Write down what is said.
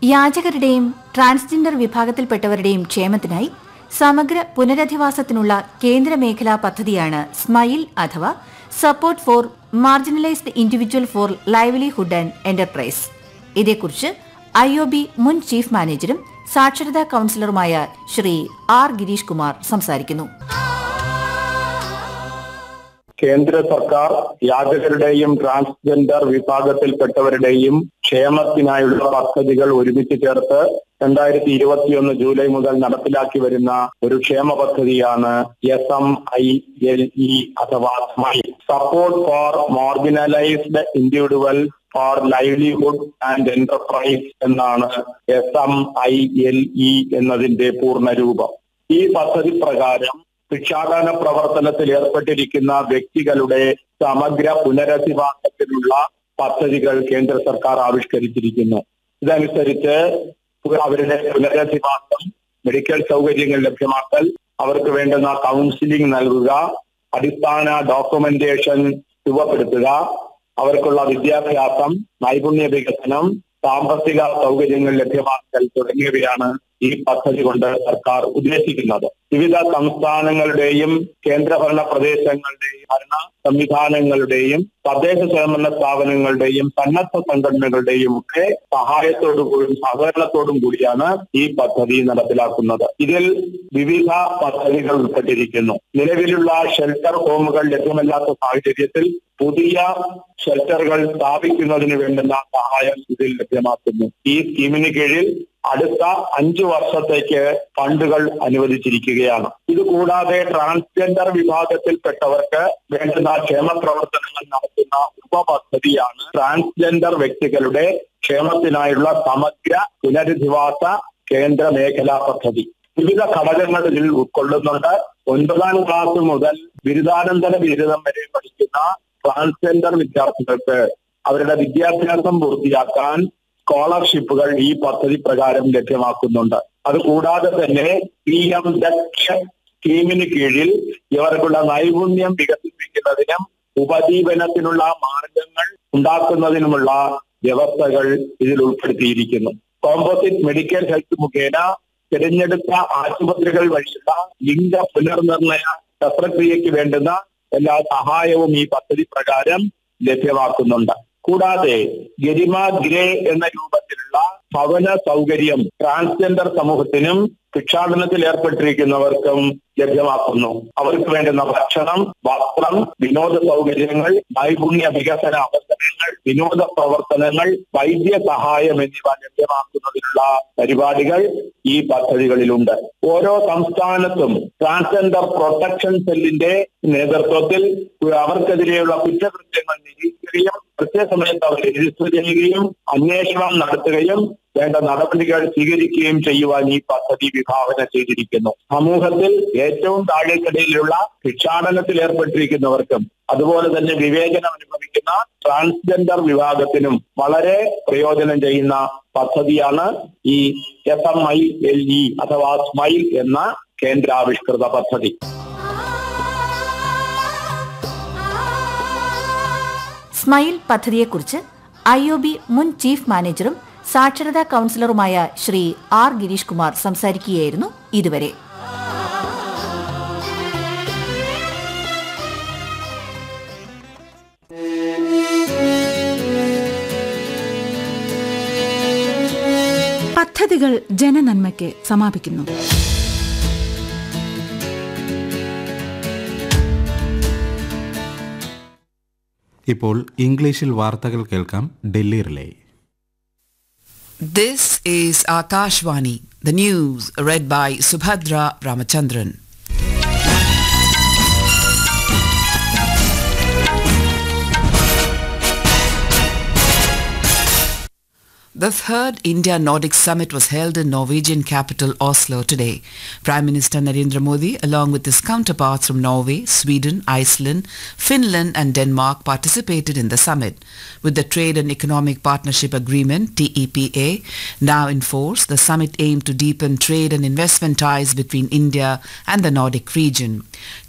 യാചകരുടെയും transgender വിഭാഗത്തിൽപ്പെട്ടവരുടെയും ക്ഷേമത്തിനായി സമഗ്ര പുനരധിവാസത്തിനുള്ള കേന്ദ്ര മേഖലാ പദ്ധതിയാണ് സ്മൈൽ അഥവാ support for marginalised individual for livelihood and enterprise ഇതേക്കുറിച്ച് ഐ ഒ ബി മുൻ ചീഫ് മാനേജരും സാക്ഷരതാ കൌൺസിലറുമായ ശ്രീ ആർ ഗിരീഷ് കുമാർ സംസാരിക്കുന്നു കേന്ദ്ര സർക്കാർ യാചകരുടെയും ട്രാൻസ്ജെൻഡർ വിഭാഗത്തിൽപ്പെട്ടവരുടെയും ക്ഷേമത്തിനായുള്ള പദ്ധതികൾ ഒരുമിച്ച് ചേർത്ത് രണ്ടായിരത്തി ഇരുപത്തിയൊന്ന് ജൂലൈ മുതൽ നടപ്പിലാക്കി വരുന്ന ഒരു ക്ഷേമ പദ്ധതിയാണ് S M I L E അഥവാ smile support for marginalised individual for livelihood and enterprise എന്നാണ് S M I L E എന്നതിന്റെ പൂർണ്ണരൂപം ഈ പദ്ധതി പ്രകാരം ഭിക്ഷാടന പ്രവർത്തനത്തിൽ ഏർപ്പെട്ടിരിക്കുന്ന വ്യക്തികളുടെ സമഗ്ര പുനരധിവാസത്തിനുള്ള പദ്ധതികൾ കേന്ദ്ര സർക്കാർ ആവിഷ്കരിച്ചിരിക്കുന്നു ഇതനുസരിച്ച് അവരുടെ പുനരധിവാസം മെഡിക്കൽ സൗകര്യങ്ങൾ ലഭ്യമാക്കൽ അവർക്ക് വേണ്ടുന്ന കൗൺസിലിംഗ് നൽകുക അടിസ്ഥാന ഡോക്യുമെന്റേഷൻ രൂപപ്പെടുത്തുക അവർക്കുള്ള വിദ്യാഭ്യാസം നൈപുണ്യ വികസനം സാമ്പത്തിക സൗകര്യങ്ങൾ ലഭ്യമാക്കൽ തുടങ്ങിയവയാണ് ഈ പദ്ധതി കൊണ്ട് സർക്കാർ ഉദ്ദേശിക്കുന്നത് വിവിധ സംസ്ഥാനങ്ങളുടെയും കേന്ദ്രഭരണ പ്രദേശങ്ങളുടെയും ഭരണ സംവിധാനങ്ങളുടെയും തദ്ദേശ സ്വയംഭരണ സ്ഥാപനങ്ങളുടെയും സന്നദ്ധ സംഘടനകളുടെയും ഒക്കെ സഹായത്തോടുകൂടി സഹകരണത്തോടും കൂടിയാണ് ഈ പദ്ധതി നടപ്പിലാക്കുന്നത് ഇതിൽ വിവിധ പദ്ധതികൾ ഉൾപ്പെട്ടിരിക്കുന്നു നിലവിലുള്ള ഷെൽട്ടർ ഹോമുകൾ ലഭ്യമല്ലാത്ത സാഹചര്യത്തിൽ പുതിയ ഷെൽട്ടറുകൾ സ്ഥാപിക്കുന്നതിന് വേണ്ടുന്ന സഹായം ഇതിൽ ലഭ്യമാക്കുന്നു ഈ സ്കീമിന് കീഴിൽ അടുത്ത അഞ്ചു വർഷത്തേക്ക് ഫണ്ടുകൾ അനുവദിച്ചിരിക്കുകയാണ് ഇത് കൂടാതെ ട്രാൻസ്ജെൻഡർ വിഭാഗത്തിൽപ്പെട്ടവർക്ക് വേണ്ടുന്ന ക്ഷേമ പ്രവർത്തനങ്ങൾ നടത്തുന്ന ഉപപദ്ധതിയാണ് ട്രാൻസ്ജെൻഡർ വ്യക്തികളുടെ ക്ഷേമത്തിനായുള്ള സമഗ്ര പുനരധിവാസ കേന്ദ്ര മേഖലാ പദ്ധതി വിവിധ ഘടകങ്ങൾ ഇതിൽ ഉൾക്കൊള്ളുന്നുണ്ട് ഒൻപതാം ക്ലാസ് മുതൽ ബിരുദാനന്തര ബിരുദം വരെ പഠിക്കുന്ന ട്രാൻസ്ജെൻഡർ വിദ്യാർത്ഥികൾക്ക് അവരുടെ വിദ്യാഭ്യാസം പൂർത്തിയാക്കാൻ സ്കോളർഷിപ്പുകൾ ഈ പദ്ധതി പ്രകാരം ലഭ്യമാക്കുന്നുണ്ട് അതുകൂടാതെ തന്നെ പി എം ദക്ഷ സ്കീമിന് കീഴിൽ ഇവർക്കുള്ള നൈപുണ്യം വികസിപ്പിക്കുന്നതിനും ഉപജീവനത്തിനുള്ള മാർഗങ്ങൾ ഉണ്ടാക്കുന്നതിനുമുള്ള വ്യവസ്ഥകൾ ഇതിൽ ഉൾപ്പെടുത്തിയിരിക്കുന്നു കോമ്പോസിറ്റ് മെഡിക്കൽ ഹെൽത്ത് മുഖേന തിരഞ്ഞെടുത്ത ആശുപത്രികൾ വഴിയുള്ള ലിംഗ പുനർനിർണയ ശസ്ത്രക്രിയയ്ക്ക് വേണ്ടുന്ന എല്ലാ സഹായവും ഈ പദ്ധതി പ്രകാരം ലഭ്യമാക്കുന്നുണ്ട് കൂടാതെ ഗരിമ ഗ്രേ എന്ന രൂപത്തിലുള്ള ഭവന സൗകര്യം ട്രാൻസ്ജെൻഡർ സമൂഹത്തിനും ഭിക്ഷാടനത്തിൽ ഏർപ്പെട്ടിരിക്കുന്നവർക്കും ലഭ്യമാക്കുന്നു അവർക്ക് വേണ്ടുന്ന ഭക്ഷണം വസ്ത്രം വിനോദ സൗകര്യങ്ങൾ നൈപുണ്യ വികസന അവസരങ്ങൾ വിനോദ പ്രവർത്തനങ്ങൾ വൈദ്യ സഹായം എന്നിവ ലഭ്യമാക്കുന്നതിനുള്ള പരിപാടികൾ ഈ പദ്ധതികളിലുണ്ട് ഓരോ സംസ്ഥാനത്തും ട്രാൻസ്ജെൻഡർ പ്രൊട്ടക്ഷൻ സെല്ലിന്റെ നേതൃത്വത്തിൽ അവർക്കെതിരെയുള്ള കുറ്റകൃത്യങ്ങൾ നിരീക്ഷിക്കുകയും കൃത്യസമയത്ത് അവർ രജിസ്റ്റർ ചെയ്യുകയും അന്വേഷണം നടത്തുകയും വേണ്ട നടപടികൾ സ്വീകരിക്കുകയും ചെയ്യുവാൻ ഈ പദ്ധതി വിഭാവന ചെയ്തിരിക്കുന്നു സമൂഹത്തിൽ ഏറ്റവും താഴേക്കടയിലുള്ള ഭിക്ഷാടനത്തിൽ ഏർപ്പെട്ടിരിക്കുന്നവർക്കും അതുപോലെ തന്നെ വിവേചനം അനുഭവിക്കുന്ന ട്രാൻസ്ജെൻഡർ വിഭാഗത്തിനും വളരെ പ്രയോജനം ചെയ്യുന്ന പദ്ധതിയാണ് ഈ S M I L E അഥവാ സ്മൈൽ എന്ന കേന്ദ്രാവിഷ്കൃത പദ്ധതി സ്മൈൽ പദ്ധതിയെക്കുറിച്ച് ഐ ഒ ബി മുൻ ചീഫ് മാനേജറും സാക്ഷരതാ കൌൺസിലറുമായ ശ്രീ ആർ ഗിരീഷ് കുമാർ സംസാരിക്കുകയായിരുന്നു ഇതുവരെ പദ്ധതികൾ ജനനന്മയ്ക്ക് സമാപിക്കുന്നു ഇപ്പോൾ ഇംഗ്ലീഷിൽ വാർത്തകൾ കേൾക്കാം Delhi relay This is Akashvani, the news read by Subhadra Ramachandran. The third India Nordic Summit was held in Norwegian capital Oslo today. Prime Minister Narendra Modi, along with his counterparts from Norway, Sweden, Iceland, Finland and Denmark participated in the summit. With the Trade and Economic Partnership Agreement, TEPA, now in force, the summit aimed to deepen trade and investment ties between India and the Nordic region.